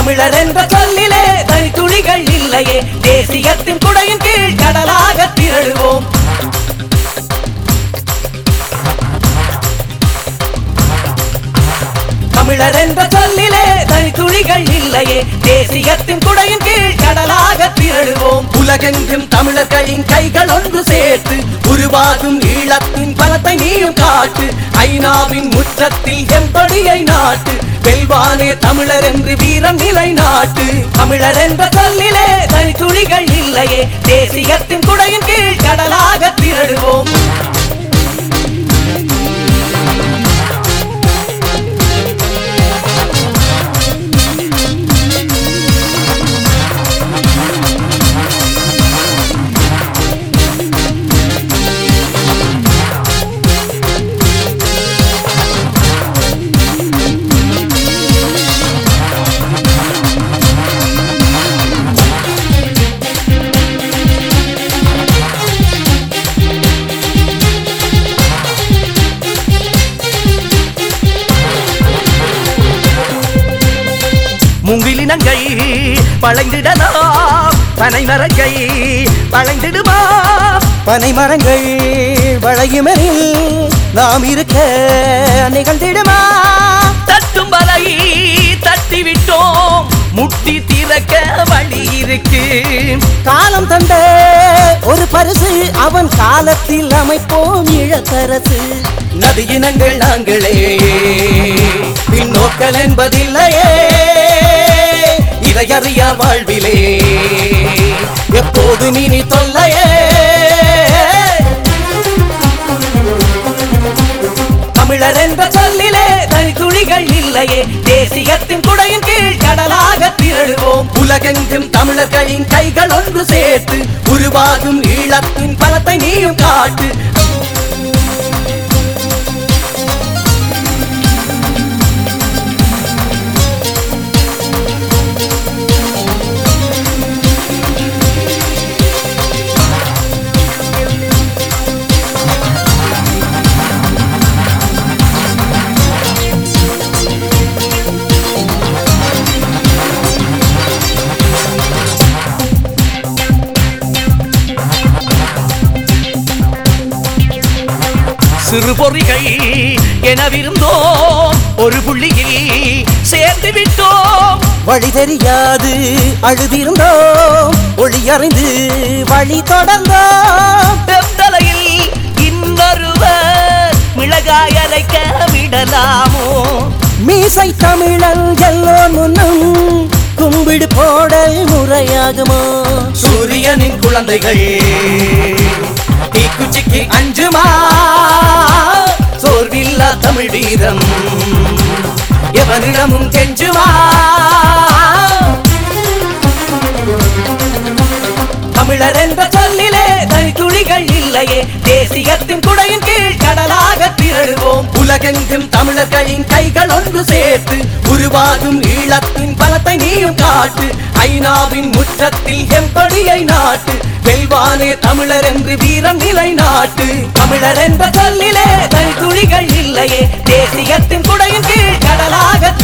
தமிழர் என்ற சொல்லிலே தனி துளிகள் இல்லையே தேசியத்தின் குடையின் கீழ் கடலாக திரழுவோம் தமிழர் என்ற சொல்லிலே தனி துளிகள் இல்லையே தேசியத்தின் குடையின் கீழ் கடலாக திரழுவோம் உலகெங்கும் தமிழர்களின் கைகள் ஒன்று சேர்த்து உருவாகும் ஈழத்தின் பலத்தை நீயும் காட்டு ஐநாவின் முற்றத்தில் எம்படியை நாட்டு வெல்வானே தமிழர் என்று வீரம் நிலை நாட்டு தமிழர் என்ற சொல்லிலே தனி துளிகள் இல்லையே தேசியத்தின் குடையின் கீழ் கடலாக திரழுவோம் முங்கிலினங்கை வளைந்திடலாம் பனைமரங்கை வளைந்திடுமா பனைமரங்கள் வளையுமெனில் நாம் இருக்க நிகழ்ந்திடுமா தட்டும் வலை தட்டி விட்டோம் முட்டி திறக்க வழி இருக்கு காலம் தந்த ஒரு பரிசு அவன் காலத்தில் அமைப்போம் இழத்தரசு நதியினங்கள் நாங்களே பின்னோக்கல் என்பதில்லையே இதையறியா வாழ்விலே எப்போது நீ தொல்லையே தமிழர் என்ற சொல்லிலே தனி துளிகள் இல்லையே தேசியத்தின் குடையின் கீழ் கடலாக திரழுவோம் உலகெங்கும் தமிழர்களின் கைகள் ஒன்று சேர்த்து உருவாகும் ஈழத்தின் பலத்தை நீயும் காட்டு சிறு பொறிகள் எனவிருந்தோம் ஒரு புள்ளியில் சேர்ந்து விட்டோம் வழி தெரியாது அழுதிருந்தோம் ஒளி அறிந்து வழி தொடர்ந்தோம் வெத்தலையில் இன்னொருவர் மிளகாய் அரைக்க விடலாமோ மீசை தமிழன் எல்லோ முன்னும் கும்பிடு போடல் முறையாகுமா சூரியனின் குழந்தைகள் தீக்குச்சிக்கு அஞ்சுமா சோர்வில்லா தமிழ் வீரம் எவனிடமும் கெஞ்சுமா தமிழர் என்ற சொல்லிலே தனி துளிகள் இல்லையே தேசியத்தின் குடையின் கீழ் கடலாக திரழுவோம் உலகெங்கும் தமிழர்களின் கைகள் ஒன்று சேர்த்து உருவாகும் ஈழத்தின் பலத்தை நீயும் காட்டு ஐநாவின் முற்றத்தில் எம்படியை நாட்டு வெல்வானே தமிழர் என்று வீரம் நிலை நாட்டு தமிழர் என்ற சொல்லிலே தனி துளிகள் இல்லையே தேசியத்தின் குடையின் கீழ் கடலாக